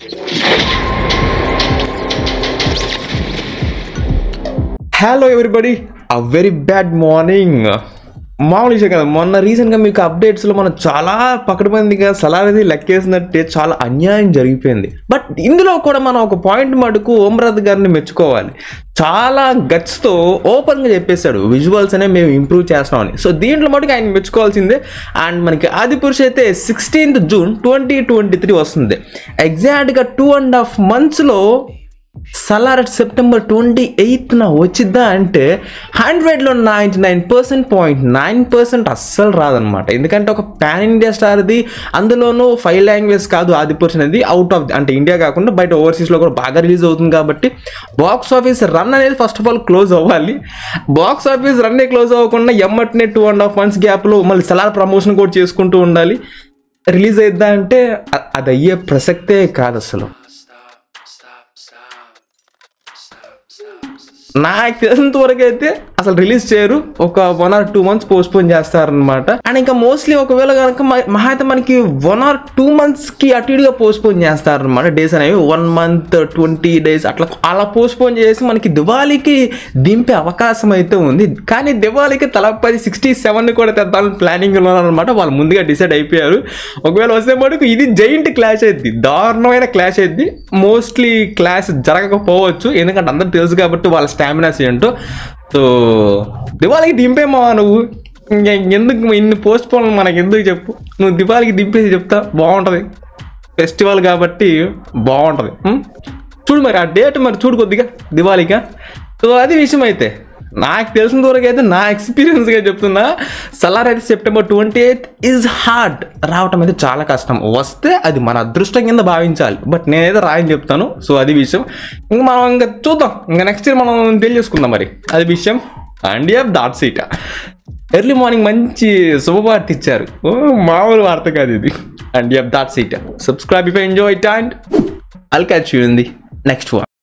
Hello everybody a very bad morning మామూలు విషయం కదా మొన్న రీసెంట్గా మీకు అప్డేట్స్లో మనం చాలా పకడ్బందీగా సలారది లెక్కేసినట్టే చాలా అన్యాయం జరిగిపోయింది బట్ ఇందులో కూడా మనం ఒక పాయింట్ మటుకు ఓమ్రాద్ గారిని మెచ్చుకోవాలి చాలా గట్స్తో ఓపెన్గా చెప్పేశాడు విజువల్స్ అనే మేము ఇంప్రూవ్ చేస్తామని సో దీంట్లో మటుకు ఆయన మెచ్చుకోవాల్సిందే అండ్ మనకి ఆది పురుష్ అయితే sixteenth June twenty twenty three వస్తుంది ఎగ్జాక్ట్గా టూ అండ్ హాఫ్ మంత్స్లో సలార్ సెప్టెంబర్ ట్వంటీ ఎయిత్న వచ్చిద్దా అంటే హండ్రెడ్లో ninety nine percent point nine percent అస్సలు రాదనమాట ఎందుకంటే ఒక పాన్ ఇండియా స్టార్ది అందులోనూ ఫైవ్ లాంగ్వేజ్ కాదు ఆది పురుష్ అనేది అవుట్ ఆఫ్ అంటే ఇండియా కాకుండా బయట ఓవర్సీస్లో కూడా బాగా రిలీజ్ అవుతుంది కాబట్టి బాక్స్ ఆఫీస్ రన్ అనేది ఫస్ట్ ఆఫ్ ఆల్ క్లోజ్ అవ్వాలి బాక్స్ ఆఫీస్ రన్నే క్లోజ్ అవ్వకుండా ఎమ్మటనే టూ అండ్ హాఫ్ మంత్స్ గ్యాప్లో మళ్ళీ సలార్ ప్రమోషన్ కూడా చేసుకుంటూ ఉండాలి రిలీజ్ అయిద్దా అంటే అ- అది అయ్యే ప్రసక్తే కాదు అసలు నాకు తెలిసినంత వరకు అయితే అసలు రిలీజ్ చేయరు ఒక one or two months postpone చేస్తారనమాట అండ్ ఇంకా మోస్ట్లీ ఒకవేళ కనుక మ- మహా అయితే మనకి వన్ ఆర్ టూ మంత్స్ కి అటు ఇటుగా పోస్ట్ పోన్ చేస్తారనమాట డేస్ అనేవి వన్ మంత్ ట్వంటీ డేస్ అట్లా అలా పోస్ట్ పోన్ చేసి మనకి దివాళీకి దింపే అవకాశం అయితే ఉంది కానీ దివాళీకి తలపది సిక్స్టీ సెవెన్ కూడా తెద్దాలని ప్లానింగ్ ఉన్నారనమాట వాళ్ళు ముందుగా డిసైడ్ అయిపోయారు ఒకవేళ వస్తే మటుకు ఇది జైంట్ క్లాష్ అయింది దారుణమైన క్లాష్ అయింది మోస్ట్లీ క్లాష్ జరగకపోవచ్చు ఎందుకంటే అందరూ తెలుసు కాబట్టి వాళ్ళ స్టామినాస్ ఏంటో సో దివాళీకి దింపేమా నువ్వు ఇంక ఎందుకు ఇన్ని పోస్ట్ పోన్ మనకి ఎందుకు చెప్పు నువ్వు దివాళీకి దింపేసి చెప్తా బాగుంటుంది ఫెస్టివల్ కాబట్టి బాగుంటుంది ఉం? చూడు మరి ఆ డేట్ మరి చూడు కొద్దిగా దివాళీగా సో అది విషయం అయితే నాకు తెలిసిన వరకు అయితే నా ఎక్స్పీరియన్స్గా చెప్తున్నా సలార్ అయితే September twenty eighth is hard రావటం అయితే చాలా కష్టం వస్తే అది మన అదృష్టం కింద భావించాలి బట్ నేనైతే రాయని చెప్తాను సో అది విషయం ఇంకా మనం ఇంకా చూద్దాం ఇంకా నెక్స్ట్ ఇయర్ మనం తెలియజేసుకుందాం మరి అది విషయం and yup that's it early morning మంచి శుభవార్త ఇచ్చారు ఓ, మామూలు వార్త కాదు ఇది and yup that's it subscribe if enjoy it and I'll catch you in the next one